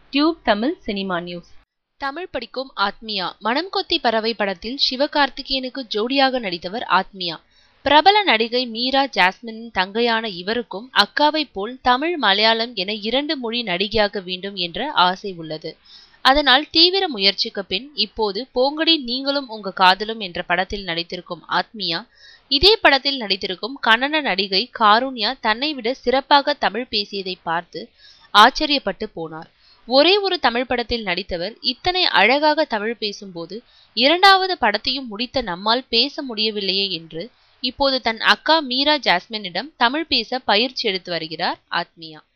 tube Tamil cinema news Tamil படிக்கும் ஆத்மியா மனம் கொத்தி பறவை படத்தில் சிவகார்த்திகேயனுக்கு ஜோடியாக நடித்தவர் ஆத்மியா பிரபல நடிகை மீரா ஜாஸ்மினின் தங்கையான இவருக்கும் அக்காவை போல் தமிழ் மலையாளம் என இரண்டு மொழி நடிகையாக வேண்டும் என்ற ஆசை உள்ளது அதனால் தீவிர முயற்சிக்கு பின் இப்போது போங்கடி நீங்களும் உங்க காதலும் என்ற படத்தில் நடித்திருக்கும் ஆத்மியா இதே படத்தில் நடித்திருக்கும் கன்னட நடிகை காருண்யா தன்னை விட சிறப்பாக தமிழ் பேசியதை பார்த்து ஆச்சரியப்பட்டு போனார் ஒரே ஒரு தமிழ் படத்தில் நடித்தவர் இத்தனை அழகாக தமிழ் பேசும்போது இரண்டாவது படத்தையும் முடித்த நம்மால் பேச முடியவில்லையே என்று இப்போது தன் அக்கா மீரா ஜாஸ்மினிடம் தமிழ் பேச பயிற்சி எடுத்து வருகிறார் ஆத்மியா